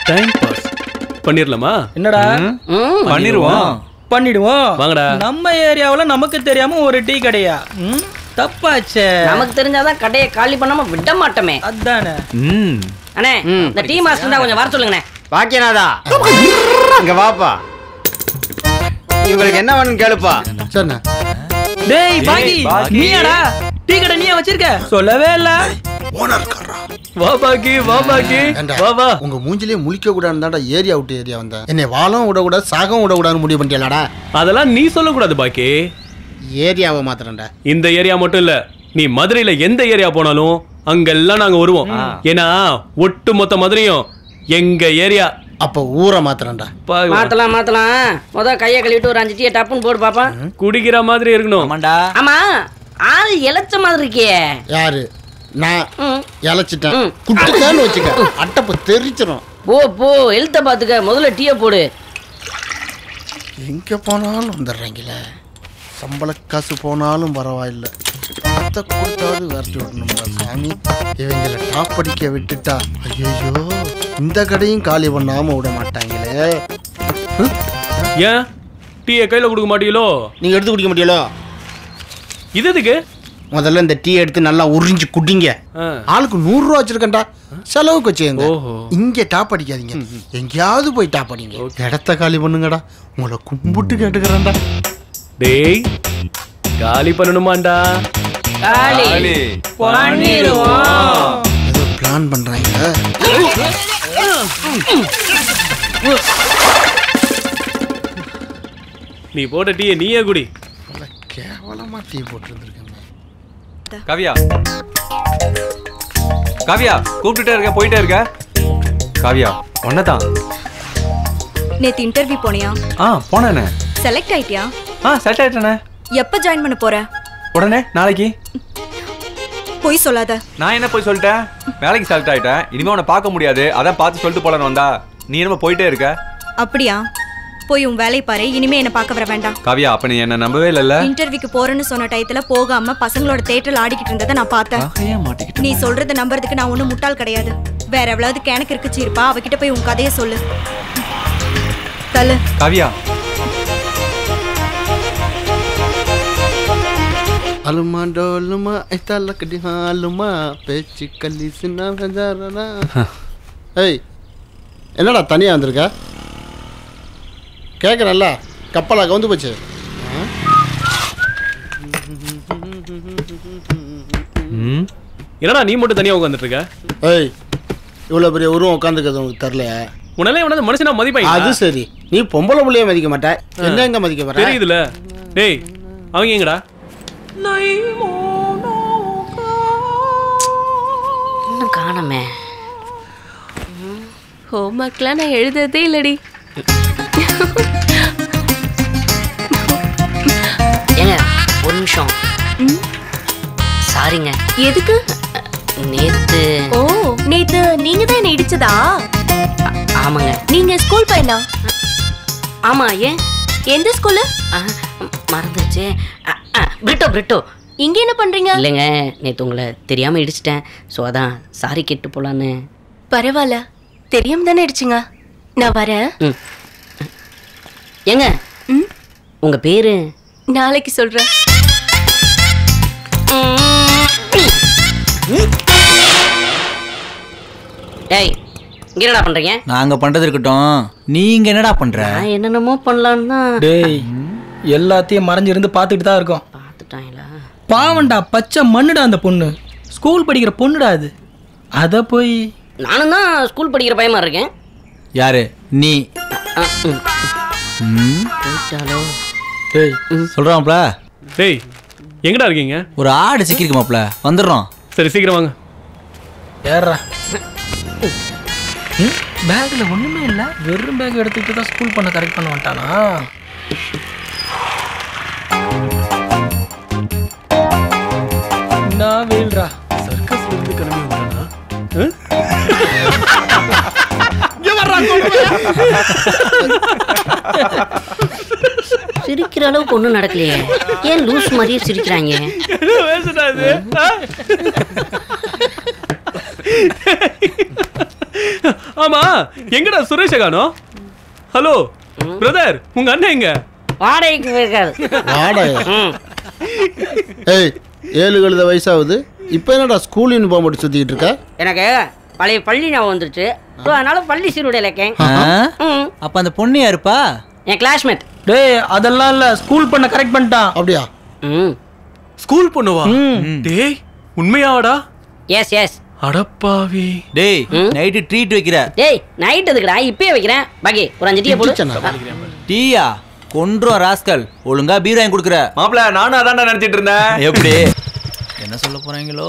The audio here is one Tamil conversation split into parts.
டைம் பாஸ் பண்ணிரலாமா என்னடா ம் பண்ணிருவோம் பண்ணிடுவோம் வாங்கடா. நம்ம ஏரியாவுல நமக்கு தெரியாம ஒரு டீ கடையா ம் தப்பாச்சே நமக்கு தெரிஞ்சாதான் கடையை காலி பண்ணாம விட மாட்டோமே அதானே ம் அண்ணே இந்த டீ மாஸ்டர் தான் கொஞ்சம் வர சொல்லுங்கண்ணே பாக்கியநாதா இங்க வாப்பா இவங்களுக்கு என்ன வேணும்னு கேளுப்பா சரிண்ணா டேய் பாக்கி பாக்கி. நீயாடா டீ கடை நீயா வச்சிருக்க சொல்லவே இல்ல வா பாக்கி வா பாக்கி ஏண்டா, வா வா உங்க மூஞ்சிலே முழிக்க கூடாதுதான்டா ஏரியா விட்டு ஏரியா வந்தேன் என்னை வாழவும் விடக்கூடாது சாகவும் விடக்கூடாதுன்னு முடிவு பண்ணிட்டேலாடா அதெல்லாம் நீ சொல்லக்கூடாது பாக்கி ஏரியாவை மாத்திரம்டா இந்த ஏரியா மட்டும் இல்ல நீ மதுரையில எந்த ஏரியா போனாலும் அங்கெல்லாம் நாங்க வருவோம் ஏன்னா ஒட்டு மொத்த மதுரையும் எங்க ஏரியா அப்ப ஊரை மாத்திரம்டா மாத்தலாம் மாத்தலாம் முத கையை கழுவிட்டு ஒரு அஞ்சு டீயை டப்புன்னு போடு பாப்பா குடிக்கிற மாதிரி இருக்கணும் ஆமாண்டா ஆமா ஆள் இளைச்ச மாதிரி இருக்கியே யாரு நான் ம். இழைச்சிட்டேன் ம். குட்டுக்கான்னு வச்சுக்க அட்டப்பு தெரிச்சிடும் போ போ எழுத்த பாத்துக்க முதல்ல டீயை போடு எங்க போனாலும் வந்துடுறாங்களே சம்பள காசு போனாலும் பரவாயில்ல பணத்தை கொடுத்தாவது விரட்டி விடணும்டா சாமி இவங்களை டாப் அடிக்க விட்டுட்டா ஐயோ இந்த கடையும் காலி பண்ணாம விட மாட்டாங்களே ஏன் டீயை கையில கொடுக்க மாட்டீங்களோ நீங்க எடுத்து குடிக்க முடியலோ இது எதுக்கு முதல்ல இந்த டீ எடுத்து நல்லா உறிஞ்சு குடிங்க ஆ. ஆளுக்கு நூறு ரூபா வச்சிருக்கேன்டா செலவுக்கு வச்சுங்க ஓஹோ. இங்க டாப் அடிக்காதீங்க எங்கேயாவது போய் டாப் அடிங்க இடத்த காலி பண்ணுங்கடா உங்களை கும்பிட்டு கேட்டுக்கிறேன்டா டேய் காலி பண்ணணுமாண்டா காலி பண்ணிடுவோம் ஏதோ பிளான் பண்றாங்க நீ போட்ட டீயை நீயே குடி நல்ல கேவலமா டீ போட்டுருந்துருக்கேன் காவியா காவியா கூப்பிட்டுட்டே இருக்க போயிட்டே இருக்க காவியா ஒன்னதான் நேத்து இன்டர்வியூ போனியா ஆ போனேண்ணே செலக்ட் ஆயிட்டியா ஆ செட் ஆயிட்டேண்ணே எப்ப ஜாயின் பண்ண போற உடனே நாளைக்கு பொய் சொல்லாத நான் என்ன போய் சொல்லிட்டேன் வேலைக்கு செலக்ட் ஆயிட்டேன் இனிமே உன்னை பார்க்க முடியாது அதான் பார்த்து சொல்லிட்டு போலான்னு வந்தா நீ என்னமோ போயிட்டே இருக்க அப்படியா போய் உன் வேலையை பாரு இனிமே என்ன பார்க்க வர வேண்டாம் காவியா அப்ப நீ என்ன நம்பவே இல்லைல்ல இன்டர்வியூக்கு போறேன்னு சொன்ன டயத்துல போகாம பசங்களோட தேட்டர்ல ஆடிக்கிட்டு இருந்ததை நான் பார்த்தேன் ஏன் மாட்டிக்கிட்டு நீ சொல்றத நம்புறதுக்கு நான் ஒண்ணும் முட்டாள் கிடையாது வேற எவ்வளவு கிணக்கு இருக்குச்சு இருப்பா அவகிட்ட போய் உன் கதைய சொல்லு தள்ளு காவியா அலுமா டோலுமா ஐத்தால கடி ஹாலுமா பேச்சு கல்லி சின்ன ஹஜாரனா ஏய் என்னடா தனியா வந்திருக்க கேட்குறல்ல கப்பலா கவுந்து போச்சு ம் என்னடா நீ மட்டும் தனியா உட்காந்துட்டு இருக்க ஏய் இவ்வளோ பெரிய உருவம் உட்காந்துக்கிறது உனக்கு தெரில உன்னால எவனாவது மனுஷனா மதிப்பாங்க அது சரி நீ பொம்பளை புள்ளைய மதிக்க மாட்ட என்ன எங்க மதிக்க போற தெரியுதுல டேய் அவங்க எங்கடா இன்னும் காணமே ஹோம்ஒர்க்லாம் நான் எழுதுறதே இல்லடி ஏங்க ஒரு நிமிஷம் சாரிங்க எதுக்கு நேத்து ஓ நேத்து நீங்க தான் என்ன இடிச்சதா ஆமாங்க நீங்க ஸ்கூல் பையனா ஆமா ஏன் எந்த ஸ்கூலு ஆ, மறந்துச்சு அ, அ, பிரிட்டோ பிரிட்டோ இங்க என்ன பண்றீங்க இல்லைங்க நேத்து உங்களை தெரியாம இடிச்சிட்டேன் ஸோ அதான் சாரி கேட்டு போலான்னு பரவாயில்ல தெரியாம தானே இடிச்சிங்க நான் வரேன் ம். ஏங்க ம்? உங்க பேரு நாளைக்கு சொல்றேன் டேய் இங்க என்னடா பண்றீங்க நாங்க பண்றது இருக்கட்டும் நீங்க என்னடா பண்ற நான் என்னென்னமோ பண்ணலான்னு தான் டேய் எல்லாத்தையும் மறைஞ்சிருந்து பார்த்துட்டு தான் இருக்கோம் பார்த்துட்டாங்களா பாவண்டா பச்சை மண்ணுடா அந்த பொண்ணு ஸ்கூல் படிக்கிற பொண்ணுடா அது அத போய் நானும் தான் ஸ்கூல் படிக்கிற பயமா இருக்கேன் யாரு நீ அ, ம். ம், போயிட்டாலோ டேய் சொல்றான்ப்ல டேய் எங்கடா இருக்கீங்க ஒரு ஆடு சிக்கிருக்கு மாப்ள வந்துடுறோம் சரி சீக்கிரம் வாங்க ஏறா ம் பேக்கில் ஒன்றுமே இல்லை வெறும் பேக் எடுத்துக்கிட்டு தான் ஸ்கூல் பண்ண கரெக்ட் பண்ண மாட்டானா நான் வெயில்ரா சர்க்கஸ்ல இருந்து கிளம்பி வந்தானா சிரிக்கிற அளவுக்கு ஒன்றும் நடக்கலையே ஏன் லூஸ் மாதிரியே சிரிக்கிறாங்க என்ன பேசுடா இது ஆ? ஆமா எங்கடா சுரேஷ காணோம் ஹலோ பிரதர் உங்க அண்ணன் எங்க வாடகைக்கு போயிருக்காரு வாடகை ம் ஏய் ஏழு கழுத வயசாகுது இப்போ என்னடா ஸ்கூல் யூனிஃபார்ம் போட்டு சுற்றிக்கிட்டு இருக்க எனக்கு பழைய பள்ளி ஞாபகம் வந்துருச்சு ஸோ அதனால பள்ளி சீருடையில் இருக்கேன் ஆ? ம் அப்ப அந்த பொண்ணு யாருப்பா என் கிளாஸ்மேட் டேய் அதெல்லாம் இல்ல ஸ்கூல் பண்ண கரெக்ட் பண்ணிட்டான் அப்படியா ம் ஸ்கூல் பண்ணுவா டேய் உண்மையாவாடா எஸ் எஸ் அடப்பாவி டேய் நைட்டு ட்ரீட் வைக்கிற டேய் நைட் எதுக்குடா இப்பயே வைக்கிறேன் பாக்கி ஒரு அஞ்சு டீயை போடு கிச்சனா? டீயா கொன்றும் ராஸ்கல் ஒழுங்கா பீர் வாங்கி கொடுக்குற மாப்பிள நானும் அதான்டா நினைச்சிட்டு இருந்தேன் எப்படி என்ன சொல்ல போறாங்களோ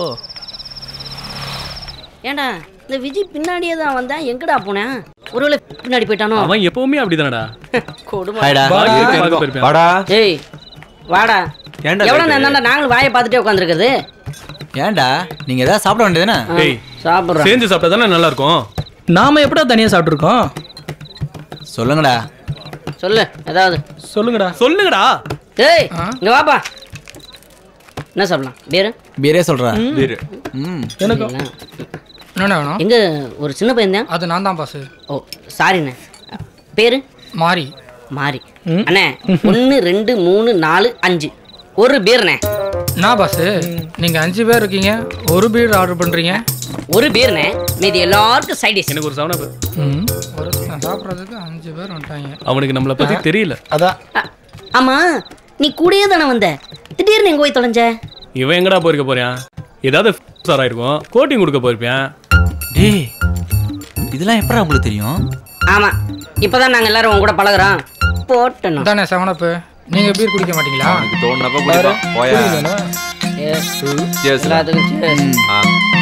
ஏன்டா இந்த விஜய் பின்னாடியே தான் வந்தேன் எங்கடா போனேன் ஒருவேளை பின்னாடி போயிட்டானோ அவன் எப்பவுமே அப்படிதானடா கொடுமை ஹாய்டா பாடி இருக்கு, பார்க்க போயிருப்பான். வாடா ஏய் வாடா ஏன்டா எவ்வளோ late? நேரம் நாங்களும் வாயை பார்த்துட்டே உட்காந்துருக்குது ஏன்டா நீங்க ஏதாவது சாப்பிட வேண்டியதுதானே ஏய் சாப்பிட்றேன் சேர்ந்து சாப்பிட்டா தானே நல்லா இருக்கும் நாம எப்படா தனியா சாப்பிட்டுருக்கோம் சொல்லுங்கடா சொல்லு ஏதாவது சொல்லுங்கடா சொல்லுங்கடா ஏய் இங்க வாப்பா என்ன சாப்பிடலாம் பேரு பீரே சொல்றா பீரு ம் எனக்கு என்னண்ணே வேணும் எங்க ஒரு சின்ன பையன் தான் அது நான் தான் பாசு ஓ சாரிண்ணே பேரு மாறி மாறி அண்ணே ஒன்று ரெண்டு மூணு நாலு அஞ்சு ஒரு பீர்ண்ணே நான் பாசு நீங்கள் அஞ்சு பேர் இருக்கீங்க ஒரு பீர் ஆர்டர் பண்ணுறீங்க ஒரு பீர்ண்ணே மீதி எல்லாருக்கும் சைடிஷ் எனக்கு ஒரு சவன ம் ஒரு சாப்பிட்றதுக்கு அஞ்சு பேர் வந்துட்டாங்க அவனுக்கு நம்மளை பத்தி தெரியல அதான் ஆமா நீ கூடயே தானே வந்த திடீர்னு எங்க போய் தொலைஞ்ச இவன் எங்கடா போயிருக்க போறான் ஏதாவது சார் ஆயிருக்கும் கோட்டிங் கொடுக்க போயிருப்பேன் டேய் இதெல்லாம் எப்படா உங்களுக்கு தெரியும் ஆமா இப்பதான் நாங்க எல்லாரும் உங்க கூட பழகுறோம் போட்டணும் தானே செவனப்பு நீங்கள் பீர் குடிக்க மாட்டீங்களா உனக்கு தோணுனப்ப குடிப்பான் போயா Yes. Cheers. எல்லாத்துக்கும் cheers. ஆ.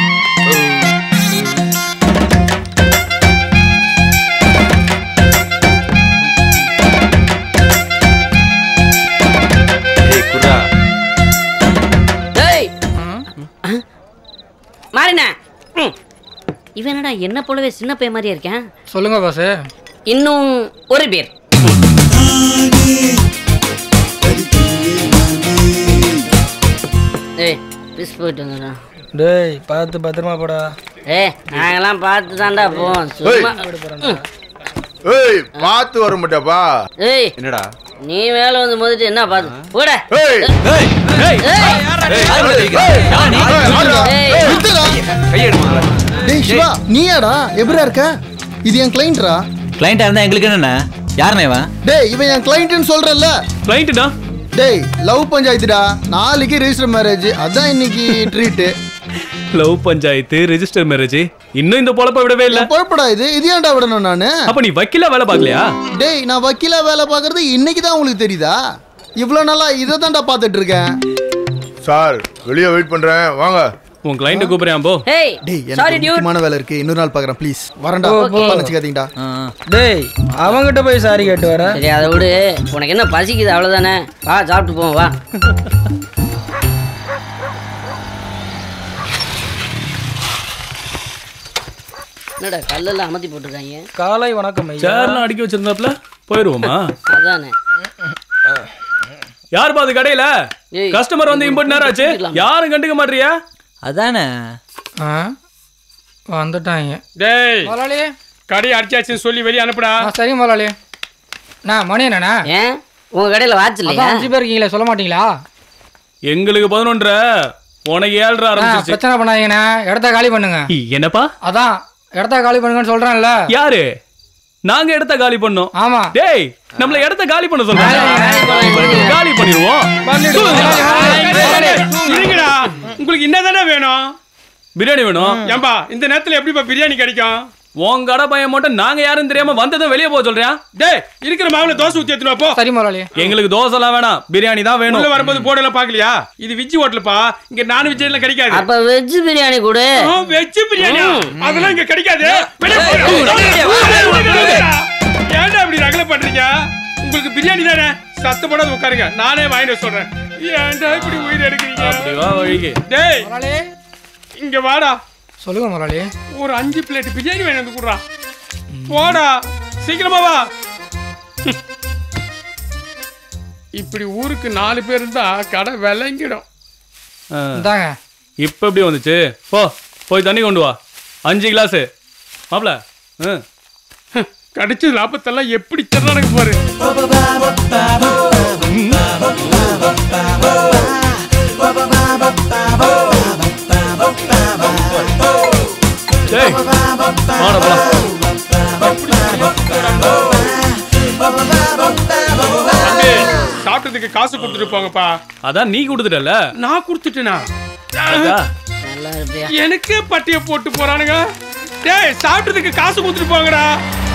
ஏய் குர்ரா டேய் மாறினா இவன் என்னடா என்ன போலவே சின்ன பையன் மாதிரியே இருக்கேன் சொல்லுங்க பாசு இன்னும் ஒரு பேர் ஏய் பிஸ் போயிட்டு வந்துடா டேய் பார்த்து பத்திரமா போடா ஏய் நாங்கெல்லாம் பார்த்து தான்டா போவோம் சும்மா ம். ஏய் பார்த்து வர மாட்டேப்பா ஏய் என்னடா நீ மேல வந்து மோதிட்டு என்ன பார்த்து போட ஏய் ஏய் நிறுத்துடா. கையெடுமா டேய் சிவா நீயாடா எப்படிடா இருக்க இது என் கிளைண்ட்ரா கிளைண்டா இருந்தா எங்களுக்கு என்னண்ணே யாருண்ணே இவன் டேய் இவன் என் கிளைண்ட்னு சொல்றல்ல கிளைண்ட்டுடா டேய் லவ் பஞ்சாயத்துடா நாளைக்கு ரெஜிஸ்டர் மேரேஜ் அதான் இன்னைக்கு treat love panchayat register marriage இன்னும் இந்த பொழப்ப விடவே இல்ல பொழப்படா இது இது ஏன்டா விடணும் நானு அப்ப நீ வக்கீலா வேலை பார்க்கலையா டேய் நான் வக்கீலா வேலை பார்க்கறது இன்னைக்கு தான் உங்களுக்கு தெரியுதா இவ்வளோ நாளா இதை தான்டா பார்த்துட்டு இருக்கேன் சார் வெளியே வெயிட் பண்றேன் வாங்க உன் கிளைண்ட கூப்பிடுறான் போ ஏய் டேய் சாரி எனக்கு டியூட் முக்கியமான வேலை இருக்கு இன்னொரு நாள் பார்க்கறேன் ப்ளீஸ் வரேன்டா Okay. நினச்சிக்காதீங்கடா ஆ, ஆ. டேய் அவங்கிட்ட போய் சாரி கேட்டு வர சரி அதை விடு உனக்கு என்ன பசிக்குது அவ்வளவுதானே வா சாப்பிட்டு போவோம் வா என்னடா கல்லெல்லாம் அமர்த்தி போட்டிருக்காங்க காலை வணக்கம் ஐயா சேர்லாம் அடிக்க வச்சிருந்தாப்ல போயிருவோமா அதானே யார் பாது கடையில ஏய், கஸ்டமர் வந்து இம்பட் நேரம் ஆச்சு யாரும் கண்டுக்க மாட்டியா அதானே ஆ வந்துட்டாங்க டேய் முதலாளி கடை அடிச்சாச்சுன்னு சொல்லி வெளியே அனுப்புடா ஆ சரிங்க முதலாளி நான் மணி என்னண்ணா ஏன் உங்க கடையில வாட்ச் இல்லையா அதான் அஞ்சு பேர் இருக்கீங்களே சொல்ல மாட்டீங்களா எங்களுக்கு பதினொன்றரை உனக்கு ஏழ்ரை ஆ, ஆரம்பிச்சிருச்சு பிரச்சனை பண்ணாதீங்கண்ணா இடத்த காலி பண்ணுங்க என்னப்பா அதான் இடத்த காலி பண்ணுங்கன்னு சொல்றேன்ல யாரு நாங்க இடத்த காலி பண்ணோம் ஆமா டேய் நம்மள இடத்த காலி பண்ண சொல்றாங்க காலி பண்ணிடுவோம் இருங்கடா உங்களுக்கு என்னதானே வேணும் பிரியாணி வேணும் ஏம்பா இந்த நேரத்துல எப்படிப்பா பிரியாணி கிடைக்கும் உன் கடை பையன் மட்டும் நாங்க யாரும் தெரியாம வந்ததும் வெளியே போக சொல்றியா டேய் இருக்கிற மாவுல தோசை ஊத்தி எடுத்துட்டு வா போ சரி முதலாளி எங்களுக்கு தோசை எல்லாம் வேணாம் பிரியாணி தான் உள்ள வேணும் வரும்போது போர்டுல பாக்கலையா இது விஜி ஹோட்டலுப்பா இங்க நான் விஜய் எல்லாம் கிடைக்காது அப்ப வெஜ் பிரியாணி கொடு வெஜ் பிரியாணியா அதெல்லாம் இங்க கிடைக்காது வெளிய போடா. ஏன்டா இப்படி ரகல பண்றீங்க உங்களுக்கு பிரியாணி தானே சத்தப்படாத உட்காருங்க நானே வாங்கிட்டு வர சொல்றேன் ஏன்டா இப்படி உயிர் எடுக்கிறீங்க அப்படி வா வழிக்கு டேய் முதலாளி இங்க வாடா சொல்லுங்க முதலாளி ஒரு அஞ்சு பிளேட் பிரியாணி வேணும் வந்து குடுறா போடா சீக்கிரமா வா இப்படி ஊருக்கு நாலு பேர் இருந்தா கடை விளங்கிடும் ஆ. இந்தாங்க இப்ப எப்படி வந்துச்சு போ போய் தண்ணி கொண்டு வா அஞ்சு கிளாஸ் மாப்ள கடிச்ச லாபத்தெல்லாம் எப்படி தர்றானுங்க பாரு டேய் வாடா போலாம் தம்பி, சாப்பிட்டதுக்கு காசு கொடுத்துட்டு போங்கப்பா அதான் நீ கொடுத்துட்டல நான் கொடுத்துட்டேனா நல்லா இருப்பியா எனக்கே பட்டிய போட்டு போறானுங்க டேய் சாப்பிட்டதுக்கு காசு கொடுத்துட்டு போங்கடா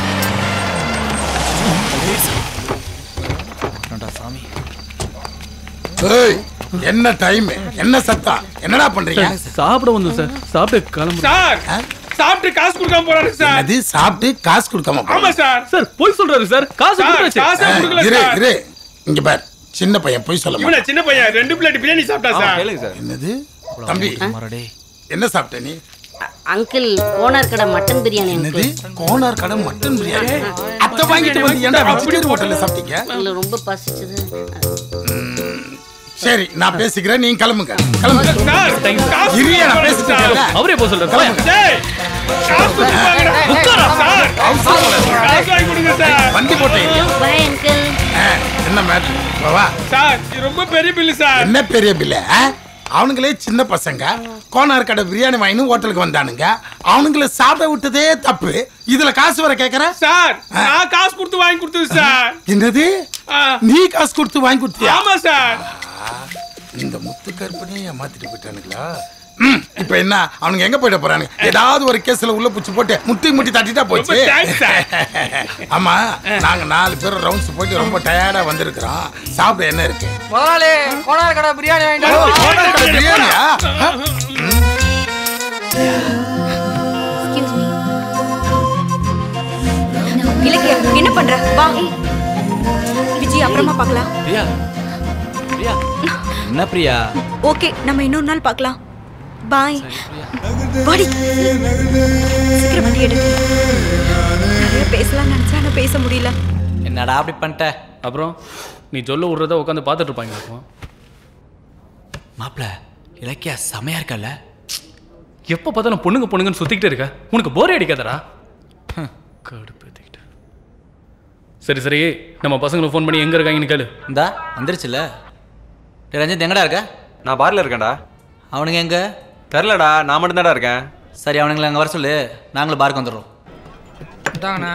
சாமி ஏய் என்ன டைம் என்ன சத்தம் என்னடா பண்றீங்க சாப்பிட வந்தோம் சார் சாப்பிட்டு கிளம்பு சார் சாப்பிட்டு காசு கொடுக்காம போறானுங்க சார் அது சாப்பிட்டு காசு கொடுக்காம போறீங்க. ஆமா சார் சார் போய் சொல்றாரு சார் காசு சார், கொடுத்தாச்சு காசே ஆ, கொடுக்கல இரு சார் இரு இங்க பார் சின்ன பையன் போய் சொல்ல இவன மாட்டான். சின்ன பையன் ரெண்டு பிளேட் பிரியாணி சாப்பிட்டா சார் கேளுங்க சார் என்னது தம்பி மரடே என்ன சாப்பிட்ட நீ அங்கிள் ஓனர் கடை மட்டன் பிரியாணி என்னது அங்கிள் கோனார் கடை மட்டன் பிரியாணி அத்தை வாங்கிட்டு வந்து ஏன்டா வெஜிடேரியன் ஹோட்டல்ல சாப்பிட்டீங்க இல்லை ரொம்ப பசிச்சது சரி நான் பேசிக்கிறேன் நீங்க கிளம்புங்க கிளம்புங்க சார் காசு இரியா நான் கொடுக்காம பேசிட்டு சார். இருக்கேன்ல. அவரே போய் சொல்றாரு போயா. டேய் காசு கொடுத்து போங்கடா. சார் காசு வாங்கி கொடுங்க சார் வண்டி போட்டேன் பாய் அங்கிள் என்ன மேட்ரு வா சார் இது ரொம்ப பெரிய பில்லு சார் என்ன பெரிய பில்ல அவனுங்களே சின்ன பசங்க கோனார் கடை பிரியாணி வாங்கினு ஹோட்டலுக்கு வந்தானுங்க அவனுங்கள சாப்பிட விட்டதே தப்பு இதுல காசு வர கேக்குற சார் நான் காசு கொடுத்து வாங்கி கொடுத்தது சார் என்னது ஆ, நீ காசு கொடுத்து வாங்கி கொடுத்தியா ஆமா சார் இந்த முத்து கற்பனையை ஏமாத்திட்டு போயிட்டானுங்களா ம், இப்ப என்ன அவனுங்க எங்க போயிட போறானுங்க ஏதாவது ஒரு கேஸ்ல உள்ள புடிச்சு போட்டு முட்டி முட்டி தட்டிட்டா போச்சு ரொம்ப thanks, sir. ஆமா நாங்க நாலு பேர் ரவுண்ட்ஸ் போயிட்டு ரொம்ப டயர்டா வந்திருக்கிறோம் சாப்பிட என்ன இருக்கு முதலாளி கோனார் கடை பிரியாணி வாங்கிட்டு ஓ, கோனார் கடை பிரியாணியா ஆ? எக்ஸ்கியூஸ் மீ இலக்கியா என்ன பண்ற வா விஜய் அப்புறமா பார்க்கலாம் பிரியா பிரியா என்ன பிரியா ஓகே நம்ம இன்னொரு நாள் பார்க்கலாம் பாய் வாடி சீக்கிரம் வண்டி எடு நிறைய பேசலாம் நினைச்சா ஆனா பேச முடியல என்னடா அப்படி பண்ணிட்ட அப்புறம் நீ சொல்ல விடுறத உட்காந்து பார்த்துட்டு இருப்பாங்க இருக்கும் மாப்பிள இலக்கியா செமையா இருக்கல்ல எப்போ பார்த்தாலும் பொண்ணுங்க பொண்ணுங்கன்னு சுத்திக்கிட்டே இருக்க உனக்கு போரே அடிக்காதடா கடுப்பேத்திக்கிட்டு சரி சரி நம்ம பசங்களுக்கு ஃபோன் பண்ணி எங்க இருக்காங்கன்னு கேளு இந்தா வந்துருச்சுல டேய் ரஞ்சித் எங்கடா இருக்க நான் பார்ல இருக்கேன்டா அவனுங்க எங்க தெரிலடா நான் மட்டும்தான்டா இருக்கேன் சரி அவனுங்களை அங்கே வர சொல்லு நாங்களும் பார்க்க வந்துடுறோம் இந்தாங்கண்ணா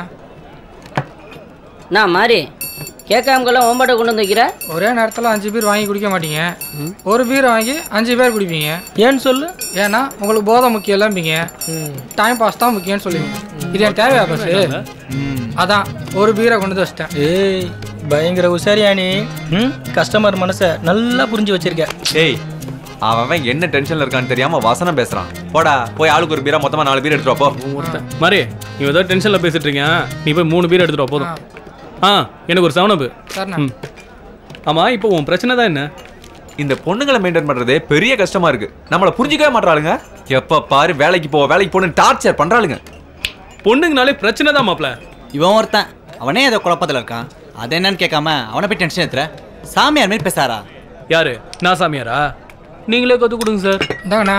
நான் மாறி கேட்காமக்கெல்லாம் ஓம்பாட்டை கொண்டு வந்து வைக்கிற ஒரே நேரத்தில் அஞ்சு பேர் வாங்கி குடிக்க மாட்டீங்க ஒரு பீர் வாங்கி அஞ்சு பேர் குடிப்பீங்க ஏன்னு சொல்லு ஏன்னா உங்களுக்கு போதை முக்கியம் இல்லைம்பீங்க டைம் பாஸ் தான் முக்கியம்னு சொல்லுவீங்க இது என் தேவையா பஸ் அதான் ஒரு பீரை கொண்டு வந்து வச்சிட்டேன் ஏய் பயங்கர உசாரியா நீ ம் கஸ்டமர் மனசை நல்லா புரிஞ்சு வச்சிருக்க டேய் அவன் அவன் என்ன டென்ஷன்ல இருக்கான்னு தெரியாம வசனம் பேசுறான் போடா போய் ஆளுக்கு ஒரு பீரா மொத்தமா நாலு பீர் எடுத்துட்டு வா, போ மாதிரி நீ ஏதோ டென்ஷன்ல பேசிட்டு இருக்கீங்க நீ போய் மூணு பேர் எடுத்துட்டு வா, போதும் ஆ எனக்கு ஒரு செவனப்பு சரிண்ணா ம் ஆமா இப்போ உன் பிரச்சனை தான் என்ன இந்த பொண்ணுங்களை மெயின்டைன் பண்றதே பெரிய கஷ்டமா இருக்கு நம்மள புரிஞ்சுக்கவே மாட்டாளுங்க எப்ப பாரு வேலைக்கு போ வேலைக்கு போன்னு டார்ச்சர் பண்றாளுங்க பொண்ணுங்கனாலே பிரச்சனை தான் மாப்ள இவன் ஒருத்தன் அவனே ஏதோ குழப்பத்தில் இருக்கான் அது என்னன்னு கேட்காம அவனை போய் டென்ஷன் ஏத்துற சாமியார் மாதிரி பேசாரா யாரு நான் சாமியாரா நீங்களே கற்றுக் கொடுங்க சார் இந்தாங்கண்ணா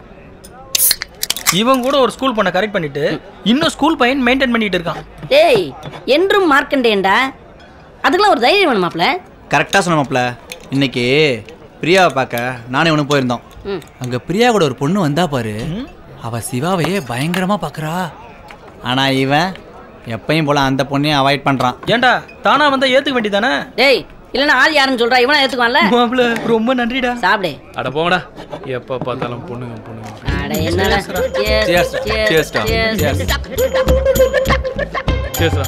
இவன் கூட ஒரு ஸ்கூல் பண்ண கரெக்ட் பண்ணிட்டு இன்னும் ஸ்கூல் பையன் மெயின்டைன் பண்ணிட்டு இருக்கான் டேய் என்றும் மார்க்கண்டேன்டா அதுக்கெல்லாம் ஒரு தைரியம் வேணுமாப்ல கரெக்டாக சொன்னமாப்ல இன்னைக்கு பிரியாவை பார்க்க நானே இவனு போயிருந்தோம் ம். அங்கே பிரியா கூட ஒரு பொண்ணு வந்தா பாரு அவ சிவாவையே பயங்கரமா பார்க்கறா ஆனா இவன் எப்பயும் போல அந்த பொண்ணையும் அவாய்ட் பண்றான் ஏன்டா தானா வந்தா ஏத்துக்க வேண்டியதானே டேய் இல்லைன்னா ஆள் யாருன்னு சொல்றா இவனா ஏத்துக்குவான்ல மாப்பிள ரொம்ப நன்றிடா சாப்பிடு அட போங்கடா எப்போ பார்த்தாலும் பொண்ணுங்க பொண்ணுங்க அட என்னடா Cheers. Cheers டா. Cheers. சேஸ்ரா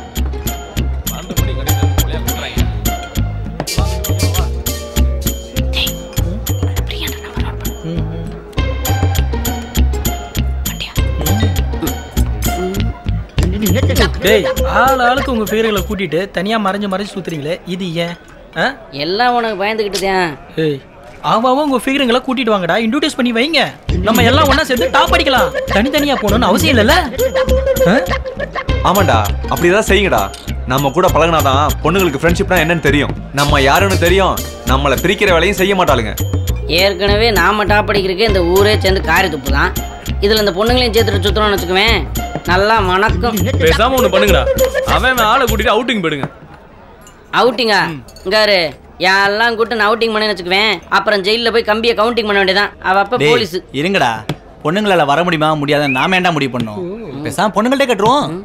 டேய் ஆள் ஆளுக்கு உங்க ஃபிகர்களை கூட்டிட்டு தனியா மறைஞ்சு மறைஞ்சு சுத்துறீங்களே இது ஏன் ஆ? எல்லாம் உனக்கு பயந்துக்கிட்டுதான் ஏய் அவன் உங்க ஃபிகருங்களை கூட்டிட்டு வாங்கடா இன்ட்ரோடியூஸ் பண்ணி வைங்க நம்ம எல்லாம் ஒண்ணா சேர்ந்து டாப் அடிக்கலாம் தனித்தனியா போகணும்னு அவசியம் இல்லைல்ல ஆ? ஆமாண்டா அப்படிதான் செய்யுங்கடா நம்ம கூட பழகுனாதான் பொண்ணுங்களுக்கு ஃப்ரெண்ட்ஷிப்னா என்னன்னு தெரியும் நம்ம யாருன்னு தெரியும் நம்மளை பிரிக்கிற வேலையும் செய்ய மாட்டாளுங்க ஏற்கனவே நாம டாப் அடிக்கிறதுக்கே இந்த ஊரே சேர்ந்து காரி துப்பு தான் இதில் இந்த பொண்ணுங்களையும் சேர்த்துட்டு சுற்றுறோம்னு வச்சுக்குவேன் நல்லா மணக்கும் பேசாம ஒண்ணு பண்ணுங்கடா அவன் அவன் ஆளை கூட்டிட்டு அவுட்டிங் போயிடுங்க அவுட்டிங்கா இங்காரு யாரெல்லாம் கூட்டு நான் அவுட்டிங் பண்ணேன்னு வச்சுக்குவேன் அப்புறம் ஜெயிலில் போய் கம்பியை கவுண்டிங் பண்ண வேண்டியதான் அவ அப்ப டேய், போலீஸ் இருங்கடா பொண்ணுங்களால வர முடியுமா முடியாத நாம ஏன்டா முடிவு பண்ணோம் பேசாம பொண்ணுங்கள்ட்டே கட்டுருவோம்